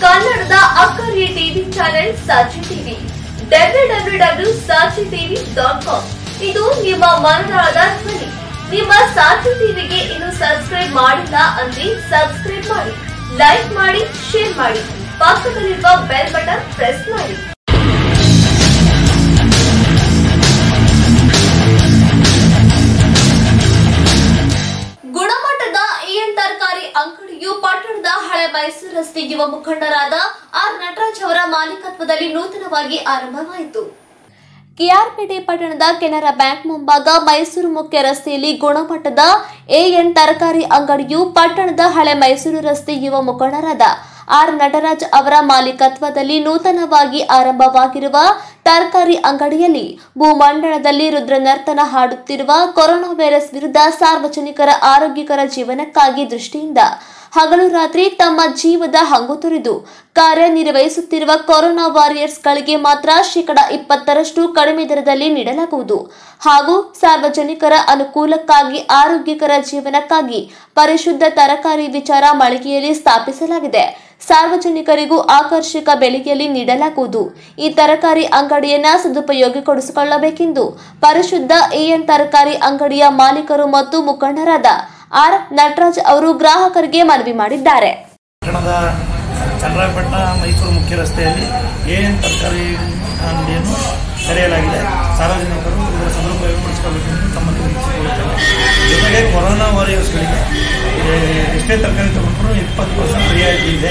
ಕನ್ನಡದ ಅಕ್ಕರಿಯ TV channel Sakshi TV W W W Sakshi TV dot com ಇದು ನಿಮ್ಮ ಮನದಾಳದ ಧ್ವನಿ ನಿಮ್ಮ ಸಾಕ್ಷಿ ಟಿವಿಗೆ ಇನ್ನು ಸಬ್ಸ್ಕ್ರೈಬ್ ಮಾಡಿಲ್ಲ ಅಂದ್ರೆ ಸಬ್ಸ್ಕ್ರೈಬ್ ಮಾಡಿ ಲೈಕ್ ಮಾಡಿ ಶೇರ್ ಮಾಡಿ ಪಕ್ಕದಲ್ಲಿರುವ ಬೆಲ್ ಬಟನ್ ಪ್ರೆಸ್ ಮಾಡಿ ಗುಣಮಟ್ಟದ ಇಎನ್ ತರಕಾರಿ ಅಂಗಡಿಯು ಪಟ್ಟಣದ ಹಳೆ ಮೈಸೂರು ರಸ್ತೆ ಯುವ ಮುಖಂಡರಾದ ಆರ್ ನಟರಾಜ್ ಅವರ ಮಾಲೀಕತ್ವದಲ್ಲಿ ನೂತನವಾಗಿ ಆರಂಭವಾಯಿತು ಕೆಆರ್ಪೇಟೆ ಪಟ್ಟಣದ ಕೆನರಾ ಬ್ಯಾಂಕ್ ಮುಂಭಾಗ ಮೈಸೂರು ಮುಖ್ಯ ರಸ್ತೆಯಲ್ಲಿ ಗುಣಮಟ್ಟದ ಎಎನ್ ತರಕಾರಿ ಅಂಗಡಿಯು ಪಟ್ಟಣದ ಹಳೆ ಮೈಸೂರು ರಸ್ತೆ ಯುವ ಮುಖಂಡರಾದ ಆರ್ ನಟರಾಜ್ ಅವರ ಮಾಲೀಕತ್ವದಲ್ಲಿ ನೂತನವಾಗಿ ಆರಂಭವಾಗಿರುವ ತರಕಾರಿ ಅಂಗಡಿಯಲ್ಲಿ ಭೂಮಂಡಲದಲ್ಲಿ ರುದ್ರನರ್ತನ ಹಾಡುತ್ತಿರುವ ಕೊರೋನಾ ವೈರಸ್ ವಿರುದ್ಧ ಸಾರ್ವಜನಿಕರ ಆರೋಗ್ಯಕರ ಜೀವನಕ್ಕಾಗಿ ದೃಷ್ಟಿಯಿಂದ ಹಗಲು ರಾತ್ರಿ ತಮ್ಮ ಜೀವದ ಹಂಗು ತೊರೆದು ಕಾರ್ಯನಿರ್ವಹಿಸುತ್ತಿರುವ ಕೊರೋನಾ ವಾರಿಯರ್ಸ್ಗಳಿಗೆ ಮಾತ್ರ ಶೇಕಡ ಇಪ್ಪತ್ತರಷ್ಟು ಕಡಿಮೆ ದರದಲ್ಲಿ ನೀಡಲಾಗುವುದು ಹಾಗೂ ಸಾರ್ವಜನಿಕರ ಅನುಕೂಲಕ್ಕಾಗಿ ಆರೋಗ್ಯಕರ ಜೀವನಕ್ಕಾಗಿ ಪರಿಶುದ್ಧ ತರಕಾರಿ ವಿಚಾರ ಮಳಿಗೆಯಲ್ಲಿ ಸ್ಥಾಪಿಸಲಾಗಿದೆ ಸಾರ್ವಜನಿಕರಿಗೂ ಆಕರ್ಷಕ ಬೆಲೆಯಲ್ಲಿ ನೀಡಲಾಗುವುದು ಈ ತರಕಾರಿ ಅಂಗಡಿಯನ್ನ ಸದುಪಯೋಗಪಡಿಸಿಕೊಳ್ಳಬೇಕೆಂದು ಪರಿಶುದ್ಧ ಎಎನ್ ತರಕಾರಿ ಅಂಗಡಿಯ ಮಾಲೀಕರು ಮತ್ತು ಮುಖಂಡರಾದ ಆರ್ ನಟರಾಜ್ ಅವರು ಗ್ರಾಹಕರಿಗೆ ಮನವಿ ಮಾಡಿದ್ದಾರೆ ಪಟ್ಟಣದ ಚನ್ನರಾಯಪಟ್ಟಣ ಮೈಸೂರು ಮುಖ್ಯ ರಸ್ತೆಯಲ್ಲಿ ಏನೇನು ತರಕಾರಿ ಅಂಗಡಿಯನ್ನು ತೆರೆಯಲಾಗಿದೆ ಸಾರ್ವಜನಿಕರು ಇದರ ಸದುಪಯೋಗಪಡಿಸಿಕೊಳ್ಳಬೇಕೆಂದು ತಮ್ಮಲ್ಲಿ ವಿನಂತಿಸಿಕೊಳ್ಳುತ್ತೇವೆ ಜೊತೆಗೆ ಕೊರೋನಾ ವಾರಿಯರ್ಸ್ಗಳಿಗೆ ಏ, ಎಷ್ಟೇ ತರಕಾರಿ ತಗೊಂಡ್ರೂ ಇಪ್ಪತ್ತು ಪರ್ಸೆಂಟ್ ರಿಯಾಯಿತಿ ಇದೆ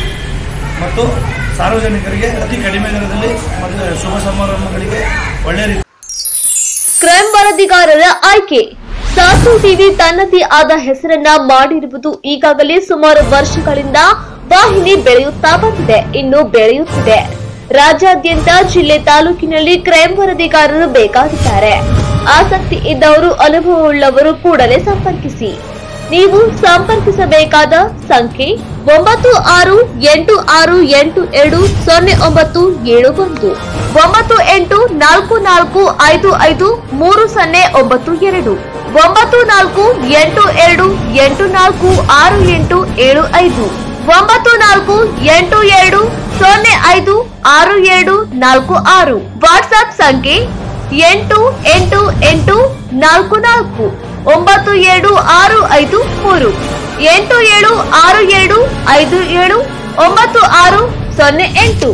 ಮತ್ತು ಸಾರ್ವಜನಿಕರಿಗೆ ಅತಿ ಕಡಿಮೆ ದರದಲ್ಲಿ ಮತ್ತು ಶುಭ ಸಮಾರಂಭಗಳಿಗೆ ಒಳ್ಳೆಯ ರೀತಿ ಕ್ರೈಮ್ ವರದಿಗಾರರ ಆಯ್ಕೆ ಸಾಸು ಟಿವಿ ತನ್ನದೇ ಆದ ಹೆಸರನ್ನ ಮಾಡಿರುವುದು ಈಗಾಗಲೇ ಸುಮಾರು ವರ್ಷಗಳಿಂದ ವಾಹಿನಿ ಬೆಳೆಯುತ್ತಾ ಬಂದಿದೆ ಇನ್ನು ಬೆಳೆಯುತ್ತಿದೆ ರಾಜ್ಯಾದ್ಯಂತ ಜಿಲ್ಲೆ ತಾಲೂಕಿನಲ್ಲಿ ಕ್ರೈಮ್ ವರದಿಗಾರರು ಬೇಕಾಗಿದ್ದಾರೆ ಆಸಕ್ತಿ ಇದ್ದವರು ಅನುಭವವುಳ್ಳವರು ಕೂಡಲೇ ಸಂಪರ್ಕಿಸಿ ನೀವು ಸಂಪರ್ಕಿಸಬೇಕಾದ ಸಂಖ್ಯೆ ಒಂಬತ್ತು ಆರು ಎಂಟು ಆರು ಎಂಟು ಎರಡು ಸೊನ್ನೆ ಒಂಬತ್ತು ಏಳು ಒಂದು ಒಂಬತ್ತು ಎಂಟು ನಾಲ್ಕು ನಾಲ್ಕು ಐದು ಐದು ಮೂರು ಸೊನ್ನೆ ಒಂಬತ್ತು ಎರಡು ಒಂಬತ್ತು ನಾಲ್ಕು ಎಂಟು ಎರಡು ಎಂಟು ನಾಲ್ಕು ಆರು ಎಂಟು ಏಳು ಐದು ಒಂಬತ್ತು ನಾಲ್ಕು ಎಂಟು ಎರಡು ಸೊನ್ನೆ ಐದು ಆರು ಏಳು ನಾಲ್ಕು ಆರು ವಾಟ್ಸ್ಆಪ್ ಸಂಖ್ಯೆ ಎಂಟು ಎಂಟು ಎಂಟು ನಾಲ್ಕು ನಾಲ್ಕು ಒಂಬತ್ತು ಏಳು ಆರು ಐದು ಮೂರು ಎಂಟು ಏಳು ಆರು ಏಳು ಐದು ಏಳು ಒಂಬತ್ತು ಆರು ಸೊನ್ನೆ ಎಂಟು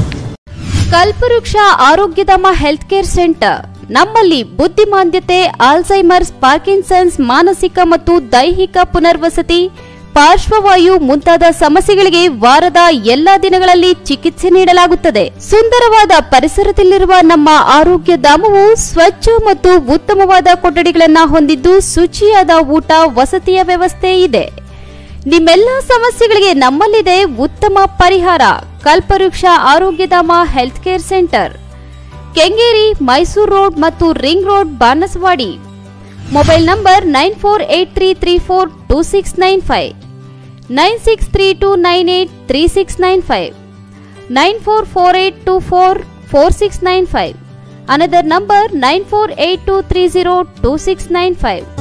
ಕಲ್ಪವೃಕ್ಷ ಆರೋಗ್ಯಧಾಮ ಹೆಲ್ತ್ ಕೇರ್ ಸೆಂಟರ್ ನಮ್ಮಲ್ಲಿ ಬುದ್ಧಿಮಾಂದ್ಯತೆ ಆಲ್ಝೈಮರ್ಸ್ ಪಾರ್ಕಿನ್ಸನ್ಸ್ ಮಾನಸಿಕ ಮತ್ತು ದೈಹಿಕ ಪುನರ್ವಸತಿ ಪಾರ್ಶ್ವವಾಯು ಮುಂತಾದ ಸಮಸ್ಯೆಗಳಿಗೆ ವಾರದ ಎಲ್ಲಾ ದಿನಗಳಲ್ಲಿ ಚಿಕಿತ್ಸೆ ನೀಡಲಾಗುತ್ತದೆ ಸುಂದರವಾದ ಪರಿಸರದಲ್ಲಿರುವ ನಮ್ಮ ಆರೋಗ್ಯ ಧಾಮವು ಸ್ವಚ್ಛ ಮತ್ತು ಉತ್ತಮವಾದ ಕೊಠಡಿಗಳನ್ನು ಹೊಂದಿದ್ದು ಶುಚಿಯಾದ ಊಟ ವಸತಿಯ ವ್ಯವಸ್ಥೆ ಇದೆ ನಿಮ್ಮೆಲ್ಲ ಸಮಸ್ಯೆಗಳಿಗೆ ನಮ್ಮಲ್ಲಿದೆ ಉತ್ತಮ ಪರಿಹಾರ Kalpavriksha Arogyadhama health care centre Kengeri Mysuru road ಮತ್ತು ring road Banasawadi mobile number nine four eight three three four two six nine five nine six three two nine eight three six nine five nine four four eight two four four six nine five another number nine four eight two three zero two six nine five